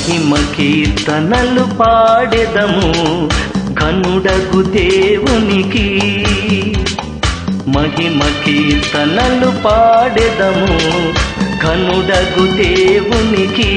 మహిమ కీర్తనలు పాడెదము ఘనుడగు దేవునికి మహిమ కీర్తనలు పాడెదము ఘనుడగు దేవునికి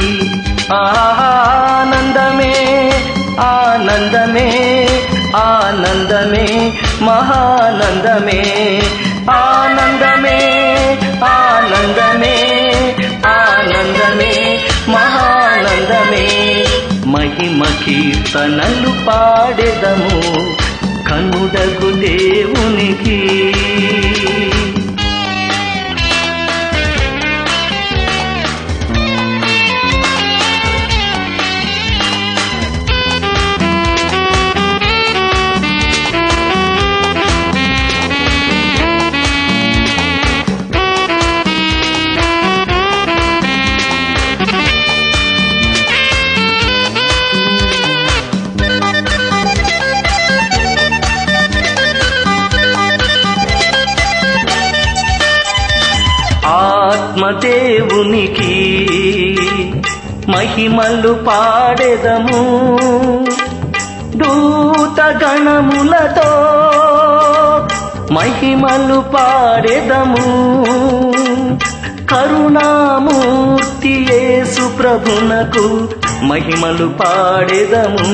ఆనందమే ఆనందమే ఆనందమే మహానందమే ఆనందమే ఆనందమే ఆనందమే మహానందమే మహిమ కీర్తనలు పాడెదము కనుడగు దేవునికి ఆత్మదేవునికి మహిమలు పాడెదము దూత గణములతో మహిమలు పాడెదము కరుణామూర్తి యేసు ప్రభునకు మహిమలు పాడెదము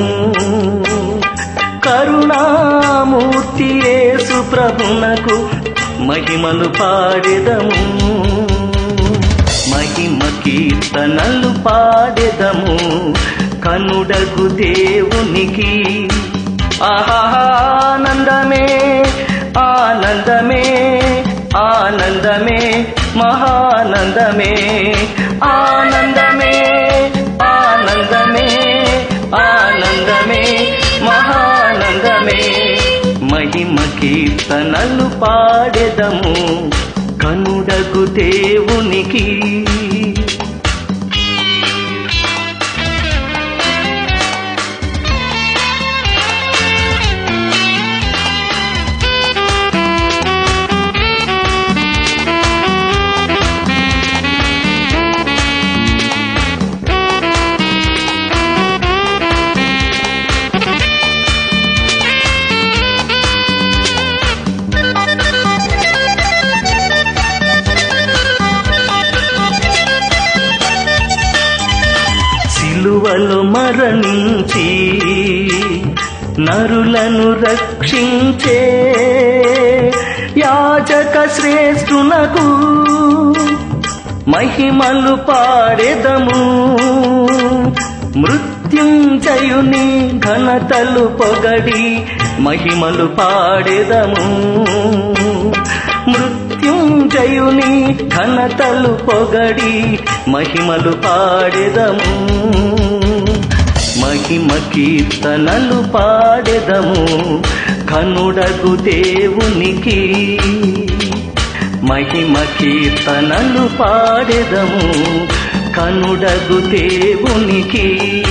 కరుణామూర్తి యేసు ప్రభునకు మహిమలు పాడెదము మహిమ కీర్తనలు పాడెదము కనుడగు దేవునికి ఆనందమే ఆనందమే ఆనందమే మహానందమే ఆనందమే ఆనందమే ఆనందమే మహానందమే మహిమ కీర్తనలు పాడెదము కనుడగు దేవునికి సిలువలు మరణించి నరులను రక్షించే యాజక శ్రేష్ఠునకు మహిమలు పాడెదము మృత్యుంజయుని ఘనతలు పొగడి మహిమలు పాడెదము మృత్యుంజయుని ఘనతలు పొగడి మహిమలు పాడెదము మహిమ కీర్తనలు పాడెదము కనుడగు దేవునికి మహిమ కీర్తనలు పాడెదము కనుడగు దేవునికి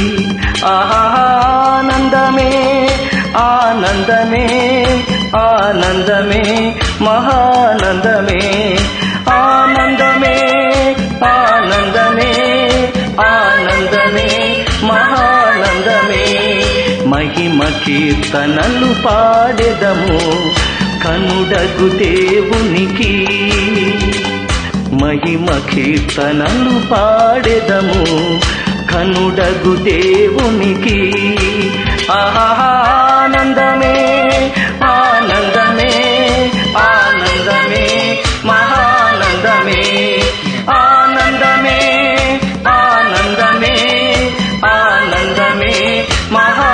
ఆనందమే ఆనందమే ఆనందమే మహానందమే ఆనందమే ఆనందమే ఆనందమే మహానందమే మహిమ కీర్తనలు పాడెదము కనుడగు దేవునికి మహిమ కీర్తనలు పాడెదము కనుడగు దేవునికి ఆనందమే ఆనందమే ఆనందమే మహానందమే ఆనందమే ఆనందమే ఆనందమే మహా